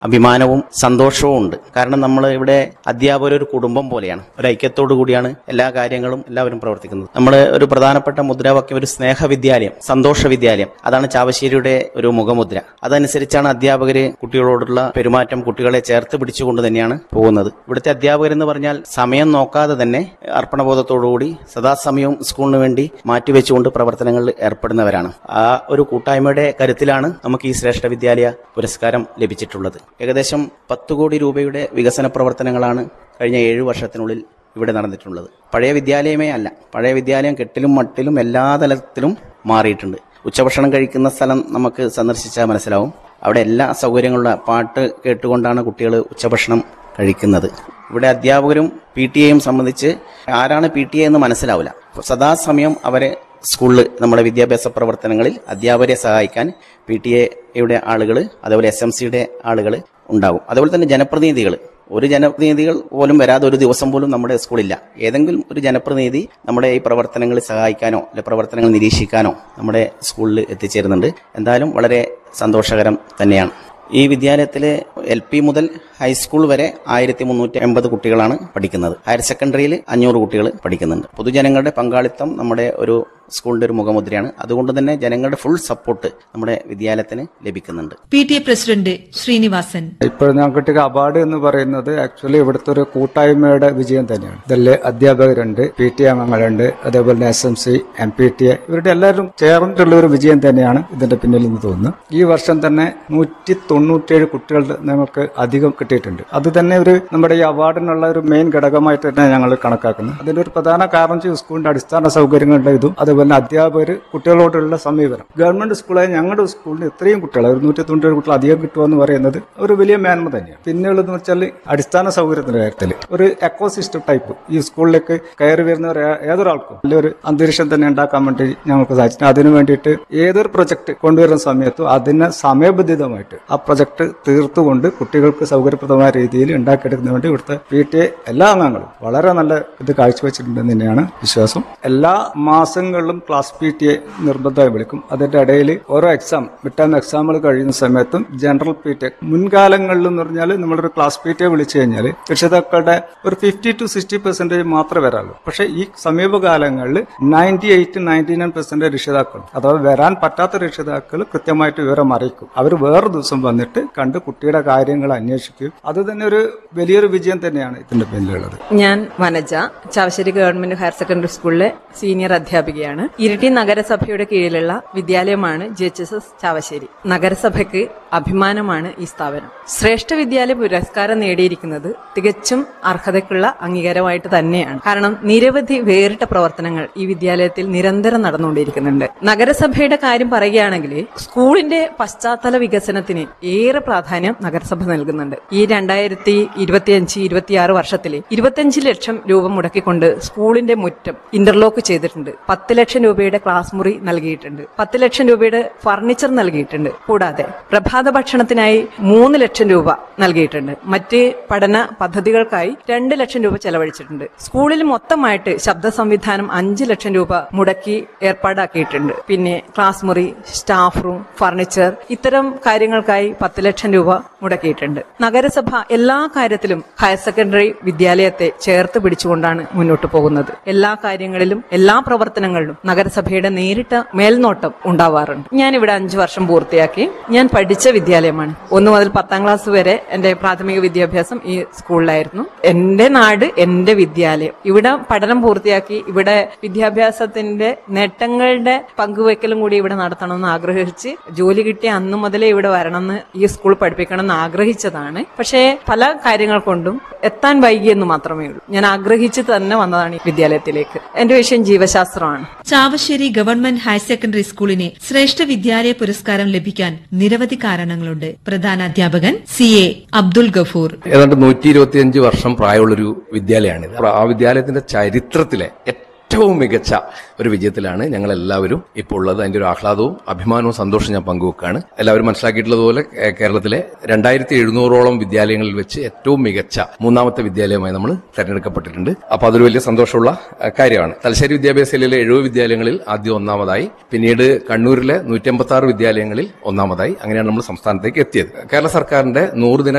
അഭിമാനവും സന്തോഷവും ഉണ്ട് കാരണം നമ്മൾ ഇവിടെ അധ്യാപകർ ഒരു കുടുംബം പോലെയാണ് ഒരു ഐക്യത്തോടു കൂടിയാണ് എല്ലാ കാര്യങ്ങളും എല്ലാവരും പ്രവർത്തിക്കുന്നത് നമ്മൾ ഒരു പ്രധാനപ്പെട്ട മുദ്രാവാക്യം ഒരു സ്നേഹ വിദ്യാലയം സന്തോഷ വിദ്യാലയം അതാണ് ചാവശ്ശേരിയുടെ ഒരു മുഖമുദ്ര അതനുസരിച്ചാണ് അധ്യാപകര് കുട്ടികളോടുള്ള പെരുമാറ്റം കുട്ടികളെ ചേർത്ത് പിടിച്ചുകൊണ്ട് തന്നെയാണ് പോകുന്നത് ഇവിടുത്തെ അധ്യാപകരെന്ന് പറഞ്ഞാൽ സമയം നോക്കാതെ തന്നെ അർപ്പണബോധത്തോടുകൂടി സദാസമയവും സ്കൂളിന് വേണ്ടി മാറ്റിവെച്ചുകൊണ്ട് പ്രവർത്തനങ്ങളിൽ ഏർപ്പെടുന്നവരാണ് ആ ഒരു കൂട്ടായ്മയുടെ കരുത്തിലാണ് നമുക്ക് ഈ ശ്രേഷ്ഠ വിദ്യാലയ പുരസ്കാരം ലഭിച്ചിട്ടുള്ളത് ഏകദേശം പത്ത് കോടി രൂപയുടെ വികസന പ്രവർത്തനങ്ങളാണ് കഴിഞ്ഞ ഏഴു വർഷത്തിനുള്ളിൽ ഇവിടെ നടന്നിട്ടുള്ളത് പഴയ വിദ്യാലയമേ അല്ല പഴയ വിദ്യാലയം കെട്ടിലും മട്ടിലും എല്ലാ തലത്തിലും മാറിയിട്ടുണ്ട് ഉച്ചഭക്ഷണം കഴിക്കുന്ന സ്ഥലം നമുക്ക് സന്ദർശിച്ചാൽ മനസ്സിലാവും അവിടെ എല്ലാ സൗകര്യങ്ങളുള്ള പാട്ട് കേട്ടുകൊണ്ടാണ് കുട്ടികൾ ഉച്ചഭക്ഷണം കഴിക്കുന്നത് ഇവിടെ അധ്യാപകരും പി ടി എയും സംബന്ധിച്ച് ആരാണ് പി ടി എ എന്ന് മനസ്സിലാവില്ല സദാസമയം അവരെ സ്കൂളിൽ നമ്മുടെ വിദ്യാഭ്യാസ പ്രവർത്തനങ്ങളിൽ അധ്യാപകരെ സഹായിക്കാൻ പി ടി എയുടെ ആളുകൾ അതേപോലെ എസ് എം സിയുടെ ആളുകൾ ഉണ്ടാകും അതുപോലെ തന്നെ ജനപ്രതിനിധികൾ ഒരു ജനപ്രതിനിധികൾ പോലും വരാതെ ഒരു ദിവസം പോലും നമ്മുടെ സ്കൂളില്ല ഏതെങ്കിലും ഒരു ജനപ്രതിനിധി നമ്മുടെ ഈ പ്രവർത്തനങ്ങളിൽ സഹായിക്കാനോ അല്ലെ പ്രവർത്തനങ്ങൾ നിരീക്ഷിക്കാനോ നമ്മുടെ സ്കൂളിൽ എത്തിച്ചേരുന്നുണ്ട് എന്തായാലും വളരെ സന്തോഷകരം തന്നെയാണ് ഈ വിദ്യാലയത്തിലെ എൽ പി മുതൽ ഹൈസ്കൂൾ വരെ ആയിരത്തി മുന്നൂറ്റി എൺപത് കുട്ടികളാണ് പഠിക്കുന്നത് ഹയർ സെക്കൻഡറിയിൽ അഞ്ഞൂറ് കുട്ടികൾ പഠിക്കുന്നുണ്ട് പൊതുജനങ്ങളുടെ പങ്കാളിത്തം നമ്മുടെ ഒരു സ്കൂളിന്റെ ഒരു മുഖമുദ്രയാണ് അതുകൊണ്ട് തന്നെ ജനങ്ങളുടെ ഫുൾ സപ്പോർട്ട് നമ്മുടെ വിദ്യാലയത്തിന് ലഭിക്കുന്നുണ്ട് P T A president Srinivasan ഇപ്പോൾ ഞാൻ കിട്ടിയ അവാർഡ് എന്ന് പറയുന്നത് ആക്ച്വലി ഇവിടുത്തെ ഒരു കൂട്ടായ്മയുടെ വിജയം തന്നെയാണ് ഇതിൽ അധ്യാപകരുണ്ട് പി ടി അംഗങ്ങളുണ്ട് അതേപോലെ തന്നെ S M C M P T A ഇവരുടെ എല്ലാവരും ചേർന്നിട്ടുള്ള ഒരു വിജയം തന്നെയാണ് ഇതിന്റെ പിന്നിൽ നിന്ന് തോന്നുന്നു ഈ വർഷം തന്നെ നൂറ്റി തൊണ്ണൂറ്റേഴ് കുട്ടികൾ നമുക്ക് അധികം കിട്ടിയിട്ടുണ്ട് അത് തന്നെ ഒരു നമ്മുടെ ഈ അവാർഡിനുള്ള ഒരു മെയിൻ ഘടകമായിട്ട് തന്നെ ഞങ്ങൾ കണക്കാക്കുന്നു അതിന്റെ ഒരു പ്രധാന കാരണം വെച്ചാൽ സ്കൂളിന്റെ അടിസ്ഥാന സൗകര്യങ്ങളുടെ ഇതും അതുപോലെ തന്നെ അധ്യാപകർ കുട്ടികളോടുള്ള സമീപനം ഗവൺമെന്റ് സ്കൂളായ ഞങ്ങളുടെ സ്കൂളിൽ ഇത്രയും കുട്ടികൾ ഒരു നൂറ്റി തൊണ്ണൂറ്റേഴ് കുട്ടികൾ അധികം കിട്ടുക എന്ന് പറയുന്നത് ഒരു വലിയ മേന്മ തന്നെയാണ് പിന്നെയുള്ളതെന്ന് വെച്ചാൽ അടിസ്ഥാന സൗകര്യത്തിന്റെ കാര്യത്തിൽ ഒരു എക്കോസിസ്റ്റം ടൈപ്പ് ഈ സ്കൂളിലേക്ക് കയറി വരുന്നവർ ഏ- ഏതൊരാൾക്കും നല്ലൊരു അന്തരീക്ഷം തന്നെ ഉണ്ടാക്കാൻ വേണ്ടി ഞങ്ങൾക്ക് സാധിച്ചു അതിനു വേണ്ടിയിട്ട് ഏതൊരു പ്രൊജക്ട് കൊണ്ടുവരുന്ന സമയത്തും അതിനെ സമയബന്ധിതമായിട്ട് ആ പ്രൊജക്ട് തീർത്തുകൊണ്ട് കുട്ടികൾക്ക് സൗകര്യപ്രദമായ രീതിയിൽ ഉണ്ടാക്കിയെടുക്കുന്നതിന് വേണ്ടി ഇവിടുത്തെ പി ടി എ എല്ലാ അംഗങ്ങളും വളരെ നല്ല ഇത് കാഴ്ചവെച്ചിട്ടുണ്ടെന്ന് തന്നെയാണ് വിശ്വാസം എല്ലാ മാസങ്ങളിലും ക്ലാസ് പി ടി എ നിർബന്ധമായി വിളിക്കും അതിന്റെ ഇടയിൽ ഓരോ എക്സാം മിഡ് ടൈം എക്സാമുകൾ കഴിയുന്ന സമയത്തും ജനറൽ പി ടി എ മുൻകാലങ്ങളിൽ എന്ന് പറഞ്ഞാൽ നമ്മളൊരു ക്ലാസ് പി ടി എ വിളിച്ചു കഴിഞ്ഞാൽ രക്ഷിതാക്കളുടെ ഒരു ഫിഫ്റ്റി ടു സിക്സ്റ്റി പെർസെന്റേജ് മാത്രമേ വരാറുള്ളൂ പക്ഷേ ഈ സമീപകാലങ്ങളിൽ ninety eight ninety nine percentage രക്ഷിതാക്കൾ അഥവാ വരാൻ പറ്റാത്ത രക്ഷിതാക്കൾ കൃത്യമായിട്ട് വിവരം അറിയിക്കും അവർ വേറെ ദിവസം വന്നിട്ട് കണ്ട് കുട്ടിയുടെ കാര്യങ്ങൾ അന്വേഷിക്കും അത് തന്നെ ഒരു വലിയൊരു വിജയം തന്നെയാണ് ഇതിന്റെ പിന്നിലുള്ളത് ഞാൻ Vanaja Chavassery government higher secondary സ്കൂളിലെ സീനിയർ അധ്യാപികയാണ് ഇരിട്ടി നഗരസഭയുടെ കീഴിലുള്ള വിദ്യാലയമാണ് G H S S Chavassery നഗരസഭയ്ക്ക് അഭിമാനമാണ് ഈ സ്ഥാപനം ശ്രേഷ്ഠ വിദ്യാലയ പുരസ്കാരം നേടിയിരിക്കുന്നത് തികച്ചും അർഹതയ്ക്കുള്ള അംഗീകാരമായിട്ട് തന്നെയാണ് കാരണം നിരവധി വേറിട്ട പ്രവർത്തനങ്ങൾ ഈ വിദ്യാലയത്തിൽ നിരന്തരം നടന്നുകൊണ്ടിരിക്കുന്നുണ്ട് നഗരസഭയുടെ കാര്യം പറയുകയാണെങ്കിൽ സ്കൂളിന്റെ പശ്ചാത്തല വികസനത്തിന് ഏറെ പ്രാധാന്യം നഗരസഭ നൽകുന്നുണ്ട് ഈ രണ്ടായിരത്തി ഇരുപത്തിയഞ്ച് ഇരുപത്തിയാറ് വർഷത്തിൽ ഇരുപത്തിയഞ്ച് ലക്ഷം രൂപ മുടക്കിക്കൊണ്ട് സ്കൂളിന്റെ മുറ്റം ഇന്റർലോക്ക് ചെയ്തിട്ടുണ്ട് പത്ത് ലക്ഷം രൂപയുടെ ക്ലാസ് മുറി നൽകിയിട്ടുണ്ട് പത്ത് ലക്ഷം രൂപയുടെ ഫർണിച്ചർ നൽകിയിട്ടുണ്ട് കൂടാതെ പ്രഭാത ഭക്ഷണത്തിനായി മൂന്ന് ലക്ഷം രൂപ നൽകിയിട്ടുണ്ട് മറ്റ് പഠന പദ്ധതികൾക്കായി രണ്ട് ലക്ഷം രൂപ ചെലവഴിച്ചിട്ടുണ്ട് സ്കൂളിൽ മൊത്തമായിട്ട് ശബ്ദ സംവിധാനം അഞ്ച് ലക്ഷം രൂപ മുടക്കി ഏർപ്പാടാക്കിയിട്ടുണ്ട് പിന്നെ ക്ലാസ് മുറി സ്റ്റാഫ് റൂം ഫർണിച്ചർ ഇത്തരം കാര്യങ്ങൾക്കായി പത്ത് ലക്ഷം രൂപ മുടക്കിയിട്ടുണ്ട് നഗരസഭ എല്ലാ കാര്യത്തിലും ഹയർ സെക്കൻഡറി വിദ്യാലയത്തെ ചേർത്ത് പിടിച്ചുകൊണ്ടാണ് മുന്നോട്ട് പോകുന്നത് എല്ലാ കാര്യങ്ങളിലും എല്ലാ പ്രവർത്തനങ്ങളിലും നഗരസഭയുടെ നേരിട്ട മേൽനോട്ടം ഉണ്ടാവാറുണ്ട് ഞാൻ ഇവിടെ അഞ്ചു വർഷം പൂർത്തിയാക്കി ഞാൻ പഠിച്ച വിദ്യാലയമാണ് ഒന്ന് മുതൽ പത്താം ക്ലാസ് വരെ എന്റെ പ്രാഥമിക വിദ്യാഭ്യാസം ഈ സ്കൂളിലായിരുന്നു എന്റെ നാട് എന്റെ വിദ്യാലയം ഇവിടെ പഠനം പൂർത്തിയാക്കി ഇവിടെ വിദ്യാഭ്യാസത്തിന്റെ നേട്ടങ്ങളുടെ പങ്കുവെക്കലും കൂടി ഇവിടെ നടത്തണമെന്ന് ആഗ്രഹിച്ച് ജോലി കിട്ടിയ അന്നു മുതലേ ഇവിടെ വരണമെന്ന് ഈ സ്കൂൾ പഠിപ്പിക്കണം എന്ന് ആഗ്രഹിച്ചതാണ് പക്ഷേ പല കാര്യങ്ങൾ കൊണ്ടും എത്താൻ വൈകിയെന്ന് മാത്രമേ ഉള്ളൂ ഞാൻ ആഗ്രഹിച്ച് തന്നെ വന്നതാണ് ഈ വിദ്യാലയത്തിലേക്ക് എന്റെ വിഷയം ജീവശാസ്ത്രമാണ് ചാവശ്ശേരി ഗവൺമെന്റ് ഹയർ സെക്കൻഡറി സ്കൂളിന് ശ്രേഷ്ഠ വിദ്യാലയ പുരസ്കാരം ലഭിക്കാൻ നിരവധി കാരണങ്ങളുണ്ട് പ്രധാന അധ്യാപകൻ സി എ അബ്ദുൽ ഗഫൂർ ഏതാണ്ട് നൂറ്റി ഇരുപത്തിയഞ്ച് വർഷം പ്രായമുള്ളൊരു വിദ്യാലയമാണിത് ആ വിദ്യാലയത്തിന്റെ ചരിത്രത്തിലെ ഏറ്റവും മികച്ച ഒരു വിജയത്തിലാണ് ഞങ്ങൾ എല്ലാവരും ഇപ്പോൾ ഉള്ളത് അതിന്റെ ഒരു ആഹ്ലാദവും അഭിമാനവും സന്തോഷവും ഞാൻ പങ്കുവെക്കുകയാണ് എല്ലാവരും മനസ്സിലാക്കിയിട്ടുള്ളതുപോലെ ഏഹ്, കേരളത്തിലെ രണ്ടായിരത്തി എഴുന്നൂറോളം വിദ്യാലയങ്ങളിൽ വെച്ച് ഏറ്റവും മികച്ച മൂന്നാമത്തെ വിദ്യാലയമായി നമ്മൾ തെരഞ്ഞെടുക്കപ്പെട്ടിട്ടുണ്ട് അപ്പൊ അതൊരു വലിയ സന്തോഷമുള്ള ഏഹ്, കാര്യമാണ് തലശ്ശേരി വിദ്യാഭ്യാസ ജില്ലയിലെ എഴുപത് വിദ്യാലയങ്ങളിൽ ആദ്യം ഒന്നാമതായി പിന്നീട് കണ്ണൂരിലെ നൂറ്റി അമ്പത്തി ആറ് വിദ്യാലയങ്ങളിൽ ഒന്നാമതായി അങ്ങനെയാണ് നമ്മൾ സംസ്ഥാനത്തേക്ക് എത്തിയത് കേരള സർക്കാരിന്റെ നൂറ് ദിന